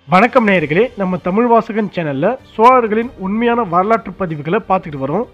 வணக்கம் நேயர்களே நம்ம தமிழ் வாசகன் சேனல்ல சோழர்களின் உண்மையான வரலாற்று பதிவுகளை பார்த்துக்கிட்டு வரோம்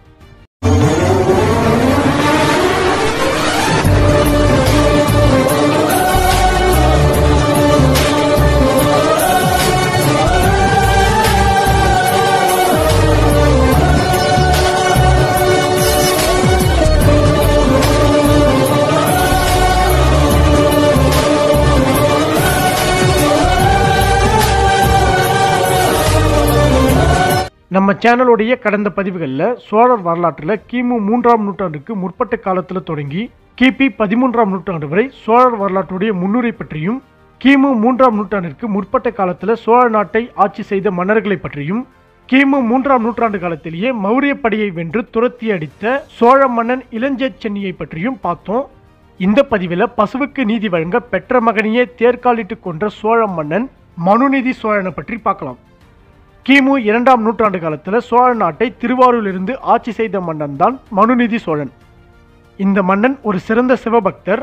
நம்ம சேனலுடைய கடந்த பதிவுகளில் சோழர் வரலாற்றில் கிமு மூன்றாம் நூற்றாண்டுக்கு முற்பட்ட காலத்தில் தொடங்கி கிபி பதிமூன்றாம் நூற்றாண்டு வரை சோழர் வரலாற்றுடைய முன்னுரை பற்றியும் கிமு மூன்றாம் நூற்றாண்டிற்கு முற்பட்ட காலத்தில் சோழ நாட்டை ஆட்சி செய்த மன்னர்களை பற்றியும் கிமு மூன்றாம் நூற்றாண்டு காலத்திலேயே மௌரிய படையை வென்று துரத்தி அடித்த சோழ மன்னன் இளஞ்சே சென்னியை பற்றியும் பார்த்தோம் இந்த பதிவில் பசுவுக்கு நீதி வழங்க பெற்ற மகனையே தேர்காலிட்டு கொன்ற சோழ மன்னன் மனுநீதி சோழனை பற்றி பார்க்கலாம் கிமு இரண்டாம் நூற்றாண்டு காலத்தில் சோழ நாட்டை திருவாரூரிலிருந்து ஆட்சி செய்த மன்னன் தான் மனுநீதி சோழன் இந்த மன்னன் ஒரு சிறந்த சிவபக்தர்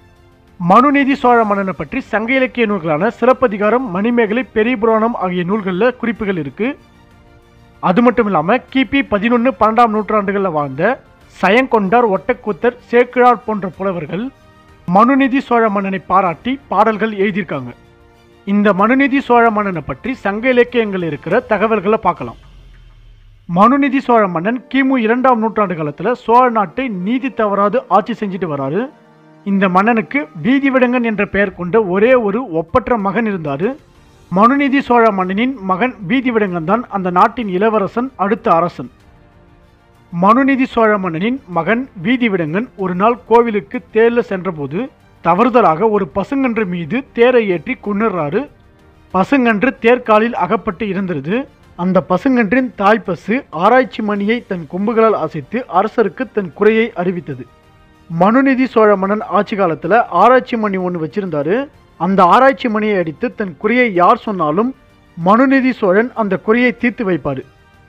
மனுநீதி சோழ மன்னனை பற்றி சங்க இலக்கிய நூல்களான சிலப்பதிகாரம் மணிமேகலை பெரிய புராணம் ஆகிய நூல்களில் குறிப்புகள் இருக்கு அது மட்டும் இல்லாமல் கிபி பதினொன்று பன்னெண்டாம் நூற்றாண்டுகளில் வாழ்ந்த சயங்கொண்டார் ஒட்டக்கூத்தர் சேக்கிழார் போன்ற புலவர்கள் மனுநீதி சோழ மன்னனை பாராட்டி பாடல்கள் எழுதியிருக்காங்க இந்த மனுநீதி சோழ மன்னனை பற்றி சங்க இலக்கியங்கள் இருக்கிற தகவல்களை பார்க்கலாம் மனுநீதி சோழ மன்னன் கிமு இரண்டாம் நூற்றாண்டு காலத்தில் சோழ நாட்டை நீதி தவறாது ஆட்சி செஞ்சுட்டு வராரு இந்த மன்னனுக்கு வீதி விடங்கன் என்ற பெயர் கொண்ட ஒரே ஒரு ஒப்பற்ற மகன் இருந்தார் மனுநீதி சோழ மன்னனின் மகன் வீதி விடங்கன் தான் அந்த நாட்டின் இளவரசன் அடுத்த அரசன் மனுநீதி சோழ மன்னனின் மகன் வீதி விடங்கன் ஒரு நாள் கோவிலுக்கு தேர்ல சென்றபோது தவறுதலாக ஒரு பசுங்கன்று மீது தேரை ஏற்றி கொன்னுறாரு பசுங்கன்று தேர்காலில் அகப்பட்டு இருந்தது அந்த பசுங்கன்றின் தாய் பசு ஆராய்ச்சி மணியை தன் கொம்புகளால் அசைத்து அரசருக்கு தன் குறையை அறிவித்தது மனுநீதி சோழ மன்னன் ஆட்சி காலத்தில் ஆராய்ச்சி மணி ஒன்று வச்சிருந்தாரு அந்த ஆராய்ச்சி மணியை அடித்து தன் குறையை யார் சொன்னாலும் மனுநீதி சோழன் அந்த குறையை தீர்த்து வைப்பார்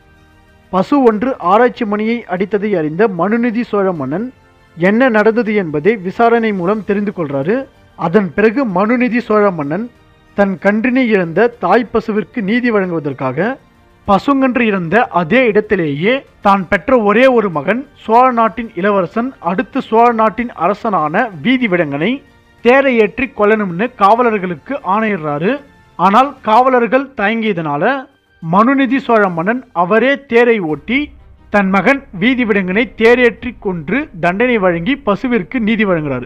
பசு ஒன்று ஆராய்ச்சி மணியை அடித்ததை அறிந்த மனுநீதி சோழ மன்னன் என்ன நடந்தது என்பதை விசாரணை மூலம் தெரிந்து கொள்றாரு அதன் பிறகு மனுநீதி சோழ மன்னன் தன் கன்றினை இழந்த தாய் பசுவிற்கு நீதி வழங்குவதற்காக பசுங்கன்று இறந்த அதே இடத்திலேயே தான் பெற்ற ஒரே ஒரு மகன் சோழ நாட்டின் இளவரசன் அடுத்து சோழ நாட்டின் அரசனான வீதி விடங்கனை தேரை ஏற்றி கொல்லணும்னு காவலர்களுக்கு ஆணையிடுறாரு ஆனால் காவலர்கள் தயங்கியதனால மனுநீதி சோழ மன்னன் அவரே தேரை ஓட்டி தன் மகன் வீதி விடங்கனை தேரேற்றி கொன்று தண்டனை வழங்கி பசுவிற்கு நீதி வழங்குகிறார்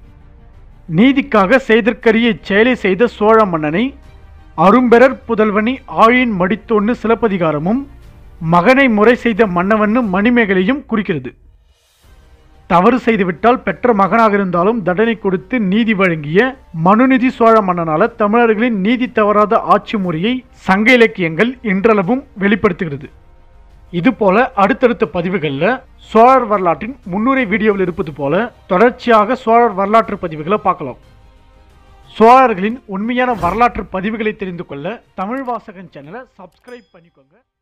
நீதிக்காக செய்தற்கரிய செயலை செய்த சோழ மன்னனை அரும்பெறர் புதல்வனி ஆழின் மடித்தோன்னு சிலப்பதிகாரமும் மகனை முறை செய்த மன்னவன்னு மணிமேகலையும் குறிக்கிறது தவறு செய்துவிட்டால் பெற்ற மகனாக இருந்தாலும் தண்டனை கொடுத்து நீதி வழங்கிய மனுநீதி சோழ மன்னனால தமிழர்களின் நீதி தவறாத ஆட்சி முறையை சங்க இலக்கியங்கள் இன்றளவும் வெளிப்படுத்துகிறது இது போல அடுத்தடுத்த பதிவுகளில் சோழர் வரலாற்றின் முன்னுரை வீடியோவில் இருப்பது போல தொடர்ச்சியாக சோழர் வரலாற்று பதிவுகளை பார்க்கலாம் சோழர்களின் உண்மையான வரலாற்று பதிவுகளை தெரிந்து கொள்ள தமிழ் வாசகன் சேனலை சப்ஸ்கிரைப் பண்ணிக்கோங்க